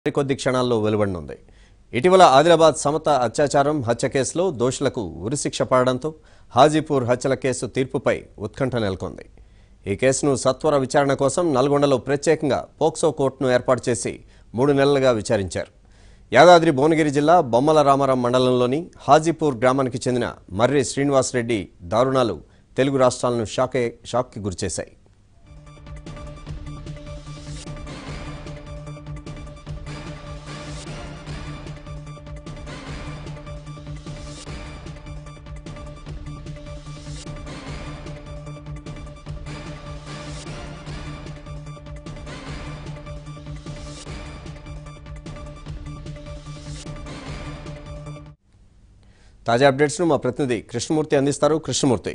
మరికొద్ది క్షణాల్లో వెలువడనుంది ఇటీవల ఆదిలాబాద్ సమత అత్యాచారం హత్య కేసులో దోషులకు ఉరిశిక్ష పడడంతో హాజీపూర్ హత్యల కేసు తీర్పుపై ఉత్కంఠ నెలకొంది ఈ కేసును సత్వర విచారణ కోసం నల్గొండలో ప్రత్యేకంగా పోక్సో కోర్టును ఏర్పాటు చేసి మూడు నెలలుగా విచారించారు యాదాద్రి భువనగిరి జిల్లా బొమ్మల రామారం మండలంలోని హాజీపూర్ గ్రామానికి చెందిన మర్రి శ్రీనివాసరెడ్డి దారుణాలు తెలుగు రాష్ట్రాలను షాకే షాక్కి గురిచేశాయి తాజా అప్డేట్స్ను మా ప్రతినిధి కృష్ణమూర్తి అందిస్తారు కృష్ణమూర్తి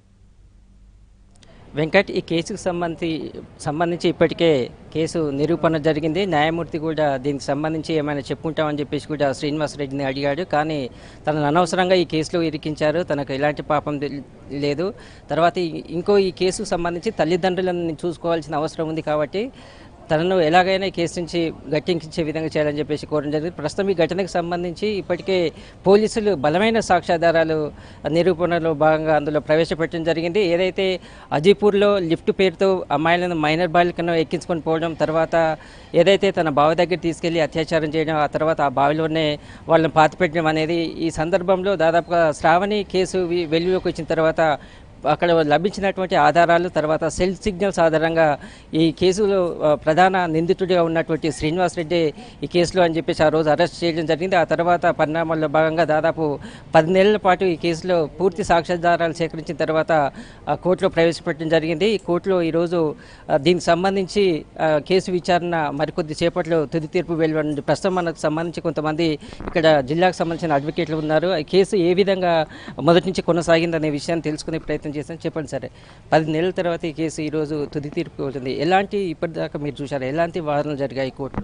వెంకట్ ఈ కేసుకు సంబంధించి సంబంధించి ఇప్పటికే కేసు నిరూపణ జరిగింది న్యాయమూర్తి కూడా దీనికి సంబంధించి ఏమైనా చెప్పుకుంటామని చెప్పేసి కూడా శ్రీనివాస్ రెడ్డిని అడిగాడు కానీ తనను అనవసరంగా ఈ కేసులో ఇరికించారు తనకు ఎలాంటి పాపం తెలి- లేదు తర్వాత ఈ- ఇంకో ఈ కేసుకు సంబంధించి తల్లిదండ్రులను చూసుకోవాల్సిన అవసరం ఉంది కాబట్టి తనను ఎలాగైనా ఈ కేసు నుంచి గట్టెక్కించే విధంగా చేయాలని చెప్పేసి కోరడం జరిగింది ప్రస్తుతం ఈ ఘటనకు సంబంధించి ఇప్పటికే పోలీసులు బలమైన సాక్ష్యాధారాలు నిరూపణలో భాగంగా అందులో ప్రవేశపెట్టడం జరిగింది ఏదైతే అజీపూర్లో లిఫ్ట్ పేరుతో అమ్మాయిలను మైనర్ బాలికను ఎక్కించుకొని పోవడం తర్వాత ఏదైతే తన బావి దగ్గర తీసుకెళ్లి అత్యాచారం చేయడం ఆ తర్వాత ఆ బావిలోనే వాళ్ళని పాతిపెట్టడం అనేది ఈ సందర్భంలో దాదాపుగా శ్రావణి కేసు వి- వెలుగులోకి వచ్చిన తర్వాత అక్కడ లభించినటువంటి ఆధారాలు తర్వాత సెల్ సిగ్నల్స్ ఆధారంగా ఈ కేసులో ఆ, ప్రధాన నిందితుడిగా ఉన్నటువంటి శ్రీనివాస్ రెడ్డి ఈ కేసులో అని చెప్పేసి ఆ రోజు అరెస్ట్ చేయడం జరిగింది ఆ తర్వాత పరిణామాల్లో భాగంగా దాదాపు పది నెలల పాటు ఈ కేసులో పూర్తి సాక్ష్యాధారాలు సేకరించిన తర్వాత ఆ, కోర్టులో ప్రవేశపెట్టడం జరిగింది ఈ కోర్టులో ఈరోజు ఆ, దీనికి సంబంధించి ఆ, కేసు విచారణ మరికొద్ది సేపట్లో తుది తీర్పు వెలువడింది ప్రస్తుతం మనకు సంబంధించి కొంతమంది ఇక్కడ జిల్లాకు సంబంధించిన అడ్వకేట్లు ఉన్నారు ఈ కేసు ఏ విధంగా మొదటి నుంచి కొనసాగిందనే విషయాన్ని తెలుసుకునే ప్రయత్నం చేశాను చెప్పండి సరే పది నెలల తర్వాత ఈ కేసు ఈరోజు తుది తీర్పు అవుతుంది ఎలాంటి ఇప్పటిదాకా మీరు చూసారు ఎలాంటి వాదనలు జరిగాయి కోర్టు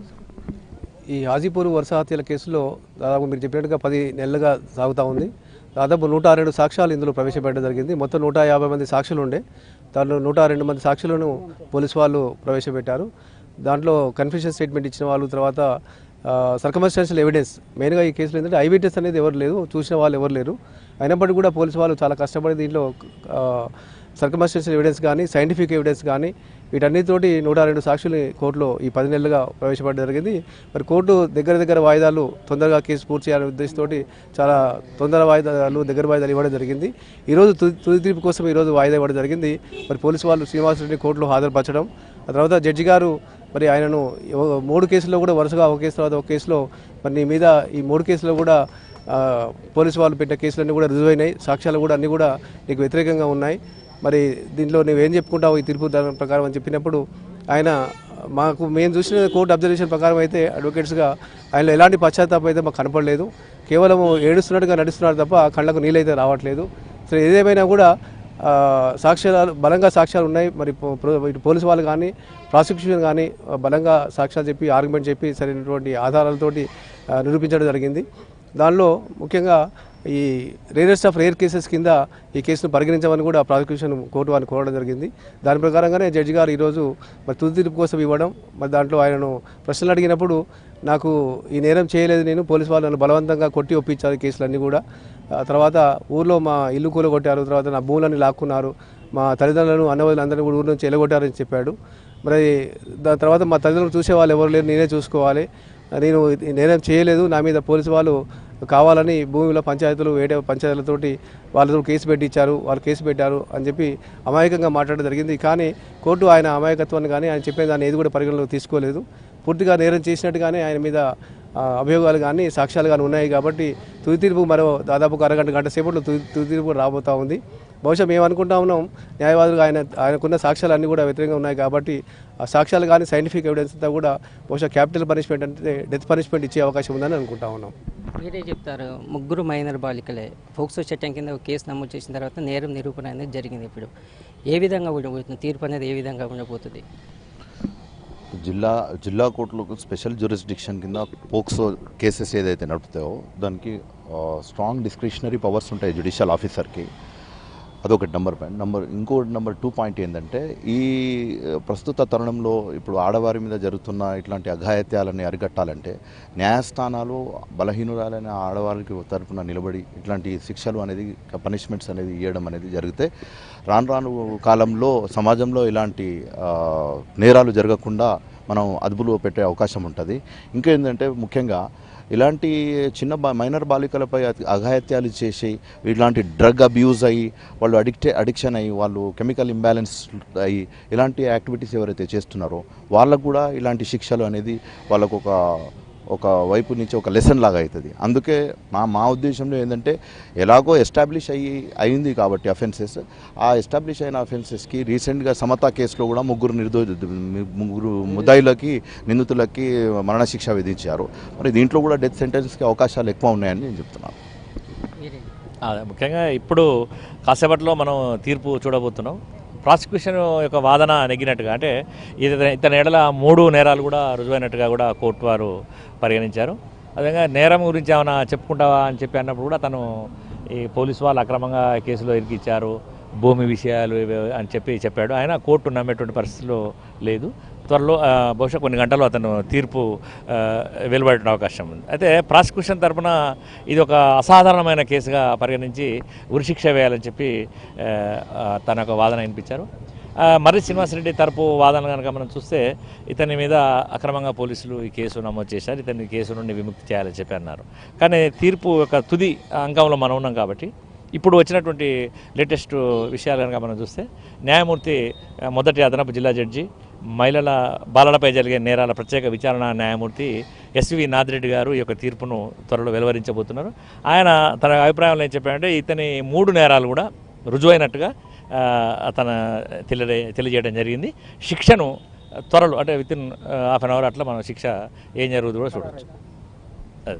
ఈ హాజీపూర్ వరుస హత్యల కేసులో దాదాపు మీరు చెప్పినట్టుగా పది నెలలుగా సాగుతూ ఉంది దాదాపు నూట రెండు సాక్ష్యాలు ఇందులో ప్రవేశపెట్టడం జరిగింది మొత్తం నూట యాభై మంది సాక్షులు ఉండే దాంట్లో నూట రెండు మంది సాక్షులను పోలీసు వాళ్ళు ప్రవేశపెట్టారు దాంట్లో కన్ఫ్యూషన్ స్టేట్మెంట్ ఇచ్చిన వాళ్ళు తర్వాత సర్కమస్టాన్షియల్ ఎవిడెన్స్ మెయిన్గా ఈ కేసులో ఏంటంటే ఐ విట్నెస్ అనేది ఎవరు లేదు చూసిన వాళ్ళు ఎవరు లేరు అయినప్పటికీ కూడా పోలీసు వాళ్ళు చాలా కష్టపడి దీంట్లో సర్కమస్టెన్షియల్ ఎవిడెన్స్ కానీ సైంటిఫిక్ ఎవిడెన్స్ కానీ వీటన్నిటితోటి నూట రెండు సాక్షులు కోర్టులో ఈ పది నెలలుగా ప్రవేశపెట్టడం జరిగింది మరి కోర్టు దగ్గర దగ్గర వాయిదాలు తొందరగా కేసు పూర్తి చేయాలనే ఉద్దేశంతో చాలా తొందర వాయిదాలు దగ్గర వాయిదాలు ఇవ్వడం జరిగింది ఈరోజు తుది తుది తీర్పు కోసం ఈరోజు వాయిదా ఇవ్వడం జరిగింది మరి పోలీసు వాళ్ళు శ్రీనివాసరెడ్డి కోర్టులో హాజరుపరచడం ఆ తర్వాత జడ్జి గారు మరి ఆయనను ఎవ- మూడు కేసుల్లో కూడా వరుసగా ఒక కేసు తర్వాత ఒక కేసులో మరి నీ మీద ఈ మూడు కేసులో కూడా ఆ, పోలీసు వాళ్ళు పెట్టిన కేసులన్నీ కూడా రుజువైనాయి సాక్ష్యాలు కూడా అన్నీ కూడా నీకు వ్యతిరేకంగా ఉన్నాయి మరి దీంట్లో నువ్వేం చెప్పుకుంటావు ఈ తీర్పు దాని ప్రకారం అని చెప్పినప్పుడు ఆయన మాకు మేము చూసిన కోర్టు అబ్జర్వేషన్ ప్రకారం అయితే అడ్వకేట్స్గా ఆయనలో ఎలాంటి పశ్చాత్తాపం అయితే మాకు కనపడలేదు కేవలం ఏడుస్తున్నట్టుగా నడుస్తున్నారు తప్ప కళ్ళకు నీళ్ళైతే రావట్లేదు సో ఏదేమైనా కూడా ఆ, సాక్ష్యాలు బలంగా సాక్ష్యాలు ఉన్నాయి మరి పో- ప్రో- ఇటు పోలీసు వాళ్ళు కానీ ప్రాసిక్యూషన్ కానీ ఆ, బలంగా సాక్ష్యాలు చెప్పి ఆర్గ్యుమెంట్ చెప్పి సరైనటువంటి ఆధారాలతోటి ఆ, నిరూపించడం జరిగింది దానిలో ముఖ్యంగా ఈ రేరెస్ట్ ఆఫ్ రేర్ కేసెస్ కింద ఈ కేసును పరిగణించమని కూడా ప్రాసిక్యూషన్ కోర్టు వారిని కోరడం జరిగింది దాని ప్రకారంగానే జడ్జి గారు ఈరోజు మరి తుది తీర్పు కోసం ఇవ్వడం మరి దాంట్లో ఆయనను ప్రశ్నలు అడిగినప్పుడు నాకు ఈ నేరం చేయలేదు నేను పోలీసు వాళ్ళు నన్ను బలవంతంగా కొట్టి ఒప్పించారు ఈ కేసులన్నీ కూడా ఆ తర్వాత ఊర్లో మా ఇల్లు కూలగొట్టారు తర్వాత నా భూములన్నీ లాక్కున్నారు మా తల్లిదండ్రులను అన్నవాళ్ళు అందరినీ కూడా ఊరు నుంచి ఎలగొట్టారని చెప్పాడు మరి దాని తర్వాత మా తల్లిదండ్రులు చూసే వాళ్ళు ఎవరు లేరు నేనే చూసుకోవాలి నేను ఈ నేరం చేయలేదు నా మీద పోలీసు వాళ్ళు కావాలని భూమిలో పంచాయతీలు వేరే పంచాయతీలతోటి వాళ్ళతో కేసు పెట్టించారు వాళ్ళు కేసు పెట్టారు అని చెప్పి అమాయకంగా మాట్లాడడం జరిగింది కానీ కోర్టు ఆయన అమాయకత్వాన్ని కానీ ఆయన చెప్పిన దాన్ని ఏది కూడా పరిగణలోకి తీసుకోలేదు పూర్తిగా నేరం చేసినట్టుగానే ఆయన మీద ఆ, అభియోగాలు కానీ సాక్ష్యాలు కానీ ఉన్నాయి కాబట్టి తుది తీర్పు మరో దాదాపు ఒక అరగంట గంట సేపట్లో తుది తుది తీర్పు రాబోతా ఉంది బహుశా మేము అనుకుంటా ఉన్నాం న్యాయవాదులు ఆయన ఆయనకున్న సాక్ష్యాలు అన్నీ కూడా వ్యతిరేకంగా ఉన్నాయి కాబట్టి ఆ సాక్ష్యాలు కానీ సైంటిఫిక్ ఎవిడెన్స్ అంతా కూడా బహుశా క్యాపిటల్ పనిష్మెంట్ అంటే డెత్ పనిష్మెంట్ ఇచ్చే అవకాశం ఉందని అనుకుంటా ఉన్నాం మీరే చెప్తారు ముగ్గురు మైనర్ బాలికలే ఫోక్సో చట్టం కింద ఒక కేసు నమోదు చేసిన తర్వాత నేరం నిరూపణ అనేది జరిగింది ఇప్పుడు ఏ విధంగా ఉండబోతుంది తీర్పు అనేది ఏ విధంగా ఉండబోతుంది జిల్లా జిల్లా కోర్టులకు స్పెషల్ జ్యూరిస్డిక్షన్ కింద పోక్సో కేసెస్ ఏదైతే నడుపుతాయో దానికి స్ట్రాంగ్ డిస్క్రిషనరీ పవర్స్ ఉంటాయి జ్యుడిషియల్ ఆఫీసర్కి అదొకటి నెంబర్ పాయింట్ నెంబర్ ఇంకోటి నెంబర్ టూ పాయింట్ ఏంటంటే ఈ ఆ, ప్రస్తుత తరుణంలో ఇప్పుడు ఆడవారి మీద జరుగుతున్న ఇట్లాంటి అఘాయిత్యాలని అరికట్టాలంటే న్యాయస్థానాలు బలహీనురాలైన ఆడవారికి తరపున నిలబడి ఇట్లాంటి శిక్షలు అనేది పనిష్మెంట్స్ అనేది ఇవ్వడం అనేది జరిగితే రాను రాను కాలంలో సమాజంలో ఇలాంటి ఆ, నేరాలు జరగకుండా మనం అదుపులో పెట్టే అవకాశం ఉంటుంది ఇంకా ఏంటంటే ముఖ్యంగా ఇలాంటి చిన్న బా మైనర్ బాలికలపై అతి- అఘాయిత్యాలు చేసి ఇలాంటి డ్రగ్ అబ్యూజ్ అయ్యి వాళ్ళు అడిక్టే అడిక్షన్ అయ్యి వాళ్ళు కెమికల్ ఇంబ్యాలెన్స్ అయ్యి ఇలాంటి యాక్టివిటీస్ ఎవరైతే చేస్తున్నారో వాళ్ళకు కూడా ఇలాంటి శిక్షలు అనేది వాళ్ళకు ఒక ఒక వైపు నుంచి ఒక లెసన్ లాగా అవుతుంది అందుకే మా మా ఉద్దేశంలో ఏంటంటే ఎలాగో ఎస్టాబ్లిష్ అయ్యి అయింది కాబట్టి అఫెన్సెస్ ఆ ఎస్టాబ్లిష్ అయిన అఫెన్సెస్కి రీసెంట్గా సమతా కేసులో కూడా ముగ్గురు నిర్దో ముగ్గురు ముద్దాయిలకి నిందితులకి మరణశిక్ష విధించారు మరి దీంట్లో కూడా డెత్ సెంటెన్స్కి అవకాశాలు ఎక్కువ ఉన్నాయని నేను చెప్తున్నాను అదే ముఖ్యంగా ఇప్పుడు కాసేపట్లో మనం తీర్పు చూడబోతున్నాం ప్రాసిక్యూషన్ యొక్క వాదన నెగ్గినట్టుగా అంటే ఇది ఇతని ఏడల మూడు నేరాలు కూడా రుజువైనట్టుగా కూడా కోర్టు వారు పరిగణించారు అదేవిధంగా నేరం గురించి ఏమైనా చెప్పుకుంటావా అని చెప్పి అన్నప్పుడు కూడా తను ఈ పోలీసు వాళ్ళు అక్రమంగా కేసులో ఇరికిచ్చారు భూమి విషయాలు ఇవి అని చెప్పి చెప్పాడు ఆయన కోర్టు నమ్మేటువంటి పరిస్థితిలో లేదు త్వరలో ఆ, బహుశా కొన్ని గంటల్లో అతను తీర్పు ఆ, వెలువడే అవకాశం ఉంది అయితే ప్రాసిక్యూషన్ తరపున ఇది ఒక అసాధారణమైన కేసుగా పరిగణించి ఉరిశిక్ష వేయాలని చెప్పి ఆ, ఆ, తన యొక్క వాదన వినిపించారు ఆ, మర్రి శ్రీనివాసరెడ్డి తరపు వాదన కనుక మనం చూస్తే ఇతని మీద అక్రమంగా పోలీసులు ఈ కేసు నమోదు చేశారు ఇతన్ని కేసు నుండి విముక్తి చేయాలని చెప్పి అన్నారు కానీ తీర్పు యొక్క తుది అంకంలో మనం ఉన్నాం కాబట్టి ఇప్పుడు వచ్చినటువంటి లేటెస్ట్ విషయాలు కనుక మనం చూస్తే న్యాయమూర్తి ఆ, మొదటి అదనపు జిల్లా జడ్జి మహిళల బాలలపై జరిగే నేరాల ప్రత్యేక విచారణ న్యాయమూర్తి ఎస్వి నాదిరెడ్డి గారు ఈ యొక్క తీర్పును త్వరలో వెలువరించబోతున్నారు ఆయన తన అభిప్రాయంలో ఏం చెప్పారంటే ఇతని మూడు నేరాలు కూడా రుజువైనట్టుగా ఆ, అతను తెలియ తెలియజేయడం జరిగింది శిక్షను త్వరలో అంటే within half an hour అట్లా మనం శిక్ష ఏం జరుగుతుందో కూడా చూడవచ్చు అది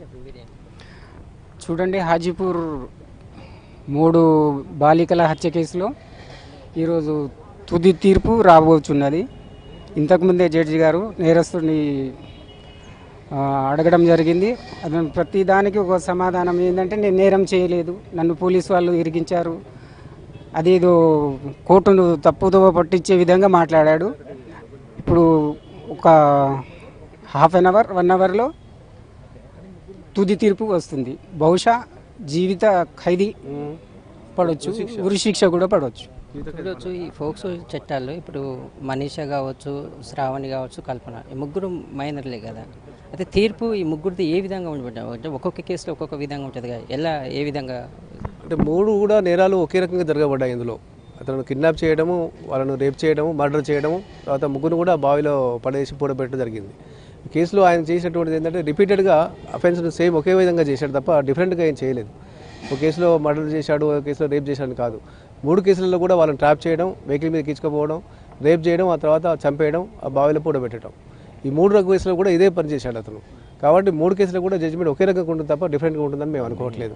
చూడండి హాజీపూర్ మూడు బాలికల హత్య కేసులో ఈరోజు తుది తీర్పు రాబోతున్నది ఇంతకుముందే జడ్జి గారు నేరస్తుడిని ఆ, అడగడం జరిగింది అతను ప్రతి దానికి ఒక సమాధానం ఏంటంటే నేను నేరం చేయలేదు నన్ను పోలీసు వాళ్ళు ఇరిగించారు అదేదో కోర్టును తప్పుదోవ పట్టించే విధంగా మాట్లాడాడు ఇప్పుడు ఒక హాఫ్ అన్ అవర్ వన్ అవర్లో తుది తీర్పు వస్తుంది బహుశా జీవిత ఖైదీ పడవచ్చు ఉరి శిక్ష కూడా పడవచ్చు చూడవచ్చు ఈ ఫోక్సో చట్టాల్లో ఇప్పుడు మనీషా కావచ్చు శ్రావణి కావచ్చు కల్పన ఈ ముగ్గురు మైనర్లే కదా అయితే తీర్పు ఈ ముగ్గురిది ఏ విధంగా ఉండబడ్డా అంటే ఒక్కొక్క కేసులో ఒక్కొక్క విధంగా ఉంటుంది కదా ఎలా ఏ విధంగా అంటే మూడు కూడా నేరాలు ఒకే రకంగా జరగబడ్డాయి ఇందులో అతను కిడ్నాప్ చేయడము వాళ్ళను రేప్ చేయడము మర్డర్ చేయడము తర్వాత ముగ్గురు కూడా బావిలో పడేసి పూడబెట్టడం జరిగింది ఈ కేసులో ఆయన చేసినటువంటిది ఏంటంటే రిపీటెడ్గా అఫెన్స్ సేమ్ ఒకే విధంగా చేశాడు తప్ప డిఫరెంట్గా ఏం చేయలేదు ఒక కేసులో మర్డర్ చేశాడు ఒక కేసులో రేప్ చేశాడు కాదు మూడు కేసులలో కూడా వాళ్ళని ట్రాప్ చేయడం వెహికల్ మీద ఎక్కించుకోపోవడం రేప్ చేయడం ఆ తర్వాత చంపేయడం ఆ బావిలో పూడబెట్టడం ఈ మూడు రకాల కేసులో కూడా ఇదే పని చేశాడు అతను కాబట్టి మూడు కేసులు కూడా జడ్జిమెంట్ ఒకే రకంగా ఉంటుంది తప్ప డిఫరెంట్గా ఉంటుందని మేము అనుకోవట్లేదు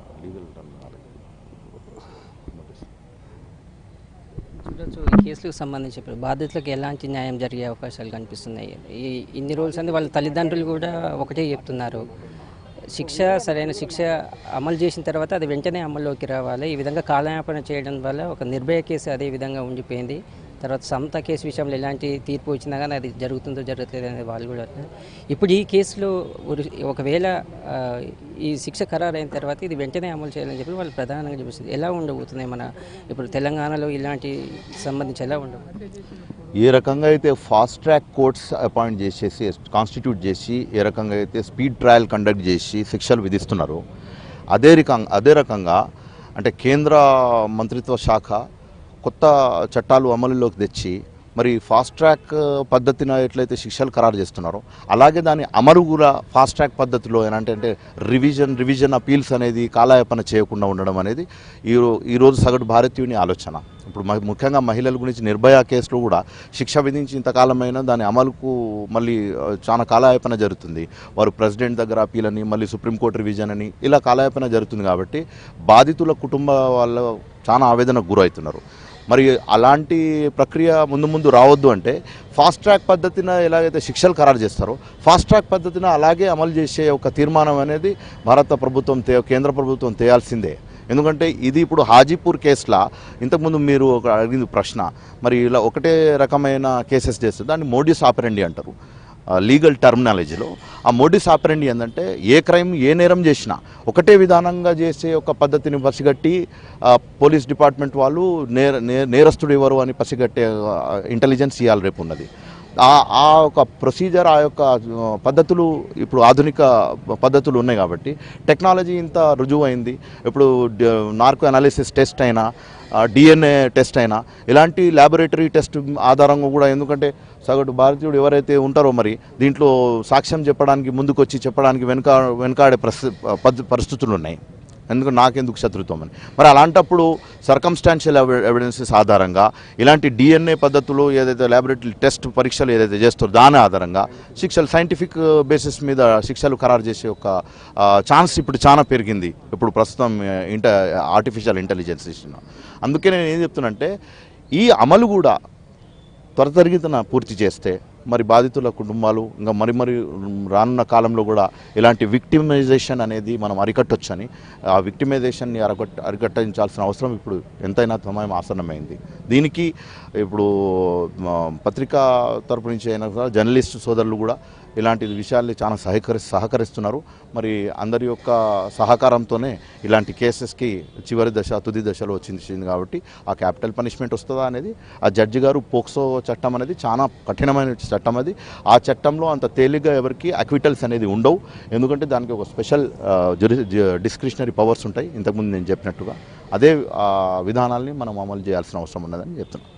చూడొచ్చు ఈ కేసులకు సంబంధించి ఇప్పుడు బాధితులకు ఎలాంటి న్యాయం జరిగే అవకాశాలు కనిపిస్తున్నాయి ఈ ఇన్ని రోజులు అంటే వాళ్ళ తల్లిదండ్రులు కూడా ఒకటే చెప్తున్నారు శిక్ష సరైన శిక్ష అమలు చేసిన తర్వాత అది వెంటనే అమల్లోకి రావాలి ఈ విధంగా కాలయాపన చేయడం వల్ల ఒక నిర్భయ కేసు అదే విధంగా ఉండిపోయింది తర్వాత సమత కేసు విషయంలో ఎలాంటి తీర్పు వచ్చినా కానీ అది జరుగుతుందో జరగట్లేదు అనేది వాళ్ళు కూడా అంటున్నారు. ఇప్పుడు ఈ కేసులో ఉరి- ఒకవేళ ఆ, ఈ శిక్ష ఖరారైన తర్వాత ఇది వెంటనే అమలు చేయాలని చెప్పి వాళ్ళు ప్రధానంగా చూపిస్తుంది ఎలా ఉండబోతుంది మన ఇప్పుడు తెలంగాణలో ఇలాంటి సంబంధించి ఎలా ఉండబోతుంది ఏ రకంగా అయితే ఫాస్ట్ ట్రాక్ కోర్ట్స్ అపాయింట్ చేసేసి కాన్స్టిట్యూట్ చేసి ఏ రకంగా అయితే స్పీడ్ ట్రయల్ కండక్ట్ చేసి శిక్షలు విధిస్తున్నారు అదే రకంగా అదే రకంగా అంటే కేంద్ర మంత్రిత్వ శాఖ కొత్త చట్టాలు అమలులోకి తెచ్చి మరి ఫాస్ట్ ట్రాక్ పద్ధతిన ఎట్లయితే శిక్షలు ఖరారు చేస్తున్నారో అలాగే దాని అమలు కూడా ఫాస్ట్ ట్రాక్ పద్ధతిలో ఏంటంటే అంటే రివిజన్ రివిజన్ అపీల్స్ అనేది కాలయాపన చేయకుండా ఉండడం అనేది ఈ రో- ఈరోజు సగటు భారతీయుని ఆలోచన ఇప్పుడు మ- ముఖ్యంగా మహిళల గురించి నిర్భయ కేసులో కూడా శిక్ష విధించి ఇంతకాలమైనా దాని అమలుకు మళ్ళీ ఆ, చాలా కాలయాపన జరుగుతుంది వారు ప్రెసిడెంట్ దగ్గర అపీల్ అని మళ్ళీ సుప్రీంకోర్టు రివిజన్ అని ఇలా కాలయాపన జరుగుతుంది కాబట్టి బాధితుల కుటుంబ వాళ్ళ చాలా ఆవేదనకు గురవుతున్నారు మరి అలాంటి ప్రక్రియ ముందు ముందు రావద్దు అంటే ఫాస్ట్ ట్రాక్ పద్ధతిన ఎలాగైతే శిక్షలు ఖరారు చేస్తారో ఫాస్ట్ ట్రాక్ పద్ధతిన అలాగే అమలు చేసే ఒక తీర్మానం అనేది భారత ప్రభుత్వం తే కేంద్ర ప్రభుత్వం తేయాల్సిందే ఎందుకంటే ఇది ఇప్పుడు హాజీపూర్ కేసులా ఇంతకుముందు మీరు ఒక అడిగింది ప్రశ్న మరి ఇలా ఒకటే రకమైన కేసెస్ చేస్తే దాన్ని మోడీస్ ఆపరండి అంటారు లీగల్ టర్మినాలజీలో ఆ మోడీస్ ఆపరండి ఏంటంటే ఏ క్రైమ్ ఏ నేరం చేసినా ఒకటే విధానంగా చేసే ఒక పద్ధతిని పసిగట్టి ఆ, పోలీస్ డిపార్ట్మెంట్ వాళ్ళు నేర నే- నేరస్తుడు ఎవరు అని పసిగట్టే ఇంటెలిజెన్స్ ఇవ్వాలి రేపు ఉన్నది ఆ ఆ యొక్క ప్రొసీజర్ ఆ యొక్క ఆ, పద్ధతులు ఇప్పుడు ఆధునిక పద్ధతులు ఉన్నాయి కాబట్టి టెక్నాలజీ ఇంత రుజువు అయింది ఇప్పుడు నార్కో అనాలిసిస్ టెస్ట్ అయినా డిఎన్ఏ టెస్ట్ అయినా ఇలాంటి ల్యాబొరేటరీ టెస్ట్ ఆధారంగా కూడా ఎందుకంటే సగటు భారతీయుడు ఎవరైతే ఉంటారో మరి దీంట్లో సాక్ష్యం చెప్పడానికి ముందుకొచ్చి చెప్పడానికి వెనుక వెనుకాడే పరిస్థి పద్ధ- పరిస్థితులు ఉన్నాయి ఎందుకు నాకెందుకు శత్రుత్వం అని మరి అలాంటప్పుడు సర్కమ్స్టాన్షియల్ ఎవిడెన్సెస్ ఆధారంగా ఇలాంటి డిఎన్ఏ పద్ధతులు ఏదైతే ల్యాబొరేటరీ టెస్ట్ పరీక్షలు ఏదైతే చేస్తారో దాని ఆధారంగా శిక్షలు సైంటిఫిక్ బేసిస్ మీద శిక్షలు ఖరారు చేసే ఒక ఛాన్స్ ఇప్పుడు చాలా పెరిగింది ఇప్పుడు ప్రస్తుతం ఇంట ఆర్టిఫిషియల్ ఇంటెలిజెన్స్ ఇస్తున్నా అందుకే నేను ఏం చెప్తున్నంటే ఈ అమలు కూడా త్వరితగితన పూర్తి చేస్తే మరి బాధితుల కుటుంబాలు ఇంకా మరి మరి రానున్న కాలంలో కూడా ఇలాంటి విక్టిమైజేషన్ అనేది మనం అరికట్టొచ్చని ఆ విక్టిమైజేషన్ని అరగట్ అరికట్టించాల్సిన అవసరం ఇప్పుడు ఎంతైనా సమయం ఆసన్నమైంది దీనికి ఇప్పుడు మా పత్రికా తరపు నుంచి అయినా కూడా జర్నలిస్ట్ సోదరులు కూడా ఇలాంటి విషయాల్ని చాలా సహకరి సహకరిస్తున్నారు మరి అందరి యొక్క సహకారంతోనే ఇలాంటి కేసెస్కి చివరి దశ తుది దశలో వచ్చింది కాబట్టి ఆ క్యాపిటల్ పనిష్మెంట్ వస్తుందా అనేది ఆ జడ్జి గారు పోక్సో చట్టం అనేది చాలా కఠినమైన చట్టం అది ఆ చట్టంలో అంత తేలిగ్గా ఎవరికి అక్విటల్స్ అనేది ఉండవు ఎందుకంటే దానికి ఒక స్పెషల్ డిస్క్రిషనరీ పవర్స్ ఉంటాయి ఇంతకుముందు నేను చెప్పినట్టుగా అదే ఆ, విధానాల్ని మనం అమలు చేయాల్సిన అవసరం ఉన్నదని చెప్తున్నాను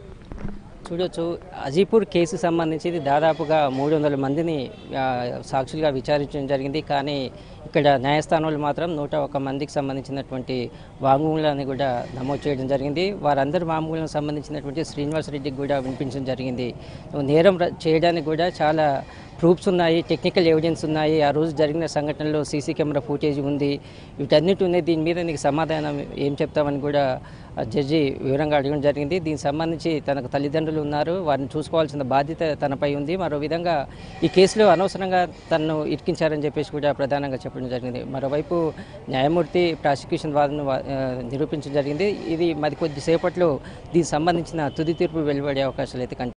చూడొచ్చు అజీపూర్ కేసు సంబంధించి ఇది దాదాపుగా మూడు వందల మందిని ఆ, సాక్షులుగా విచారించడం జరిగింది కానీ ఇక్కడ న్యాయస్థానంలో మాత్రం నూట ఒక మందికి సంబంధించినటువంటి వాంగ్మూలాన్ని కూడా నమోదు చేయడం జరిగింది వారందరి వాంగ్మూలం సంబంధించినటువంటి శ్రీనివాస్ రెడ్డికి కూడా వినిపించడం జరిగింది నేరం ర- చేయడానికి కూడా చాలా ప్రూఫ్స్ ఉన్నాయి టెక్నికల్ ఎవిడెన్స్ ఉన్నాయి ఆ రోజు జరిగిన సంఘటనలో సీసీ కెమెరా ఫుటేజ్ ఉంది వీటన్నిటి ఉన్నాయి దీని మీద నీకు సమాధానం ఏం చెప్తామని కూడా ఆ జడ్జి వివరంగా అడగడం జరిగింది దీనికి సంబంధించి తనకు తల్లిదండ్రులు ఉన్నారు వారిని చూసుకోవాల్సిన బాధ్యత తనపై ఉంది మరో విధంగా ఈ కేసులో అనవసరంగా తనను ఇరికించారని చెప్పేసి కూడా ప్రధానంగా చెప్పడం జరిగింది మరోవైపు న్యాయమూర్తి ప్రాసిక్యూషన్ వాదన వా- ఆ, నిరూపించడం జరిగింది ఇది మరి కొద్దిసేపట్లో దీనికి సంబంధించిన తుది తీర్పు వెలువడే అవకాశాలు అయితే కనిపి